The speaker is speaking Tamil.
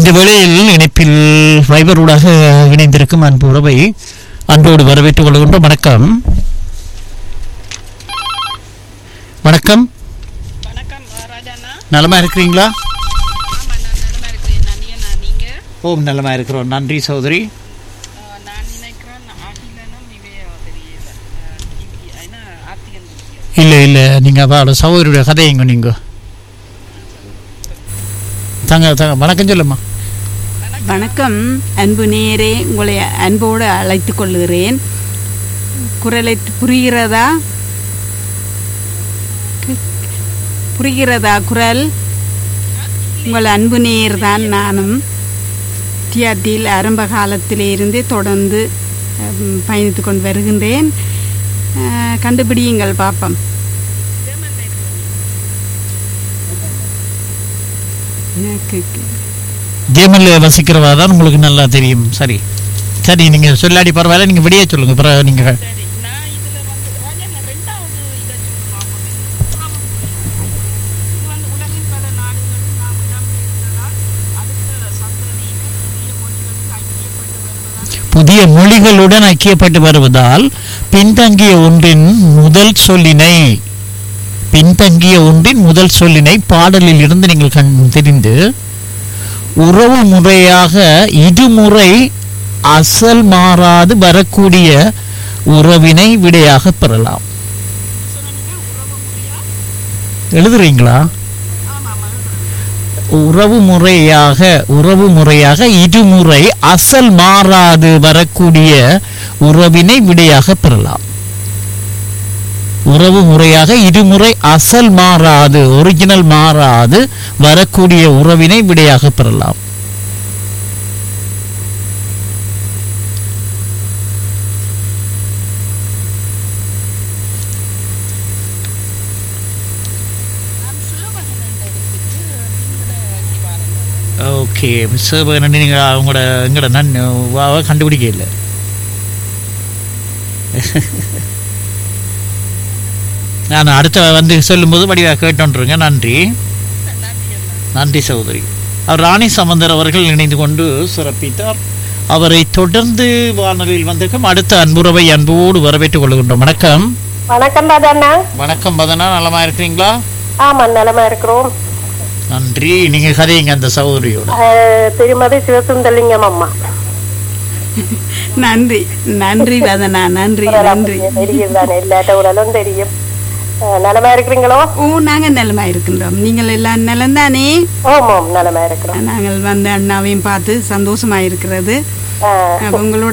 இந்த வேளையில் இணைப்பில் வைபரூடாக இணைந்திருக்கும் அன்பு உறவை அன்போடு வரவேற்றுக் கொள்கின்றோம் வணக்கம் வணக்கம் வணக்கம் ராஜாண்ணா நலமா இருக்கிறீங்களா ஆமாம் நான் நிலமா இருக்கிறேன் நான் நான் நீங்கள் ஓம் நலமா இருக்கிறோம் நன்றி சகோதரி நான் நினைக்கிறேன் அகிலனும் இவையோ தெரியல ஏன்னா ஆர்த்திகன் இல்லை இல்லை நீங்கள் அவளோட சகோதரியுடைய கதையுங்க நீங்க தாங்க தாங்க வணக்கம் சொல்லும்மா வணக்கம் அன்பு நேரே உங்களை அன்போடு அழைத்துக் கொள்கிறேன் குரலை புரிகிறதா கே- புரிகிறதா குரல் உங்கள் அன்பு நேர் தான் நானும் டிஆர்டியில் ஆரம்ப காலத்திலிருந்தே தொடர்ந்து ம், பயணித்துக் கொண்டு வருகின்றேன் அஹ், கண்டுபிடியுங்கள் பாப்பம் எனக்கு ஜேமல்ல வசிக்கிறவா தான் உங்களுக்கு நல்லா தெரியும் சரி சரி நீங்கள் சொல்லாடி பரவாயில்ல நீங்கள் விடிய சொல்லுங்க பிறகு நீங்கள் சரி நான் இதில் வந்து ராஜாண்ணா ரெண்டாவது இதை சொல்லுவாங்க இது வந்து உலகின் பல நாடுகளில் நாம் இடம்பெயர்ந்ததால் அடுத்த சந்ததியினர் புதிய மொழிகளுக்கு ஐக்கியப்பட்டு புதிய மொழிகளுடன் ஐக்கியப்பட்டு வருவதால் வருவதால் பின்தங்கிய ஒன்றின் முதல் சொல்லினை பின்தங்கிய ஒன்றின் முதல் சொல்லினை பாடலில் இருந்து நீங்கள் கண் தெரிந்து உறவு முறையாக இருமுறை அசல் மாறாது வரக்கூடிய உறவினை விடையாக பெறலாம் எழுதுறீங்களா உறவு முறையாக உறவு முறையாக இருமுறை அசல் மாறாது வரக்கூடிய உறவினை விடையாக பெறலாம் உறவு முறையாக இருமுறை அசல் மாறாது ஒரிஜினல் மாறாது வரக்கூடிய உறவினை விடையாக பெறலாம் நான் சிவபகன் என்ற இடத்துக்கு பின்பட நிவாரணம் ஓகே சிவபகன் நீங்கள் அவங்களோட எங்களோட நன் வாவை கண்டுபிடிக்க இல்லை நான் அடுத்த வந்து சொல்லும்போது வடிவாக கேட்டோன்றுங்க நன்றி நன்றி சகோதரி அவர் ராணி சமந்தர் அவர்கள் இணைந்து கொண்டு சிறப்பித்தார் அவரை தொடர்ந்து வானொலியில் வந்திருக்கும் அடுத்த அன்புறவை அன்போடு வரவேற்றுக் கொள்கின்றோம் வணக்கம் வணக்கம் ராஜாண்ணா வணக்கம் பதனா நலமா இருக்கிறீங்களா ஆமா நலமா இருக்கிறோம் நன்றி நீங்க கதையுங்க அந்த சகோதரியோட அஹ், திருமதி சிவசுந்தலிங்கம் அம்மா நன்றி நன்றி வதனா நன்றி நன்றி தெரியும் தானே எல்லாட்ட உடலும் தெரியும் அஹ், நலமா இருக்கிறீங்களோ ஓ நாங்க நலமா இருக்கின்றோம் நீங்கள் எல்லாம் நலம்தானே ஆமாம் நலமா இருக்கிறோம் நாங்கள் வந்து அண்ணாவையும் பார்த்து சந்தோஷமா இருக்கிறது அஹ், அப்ப உங்களோட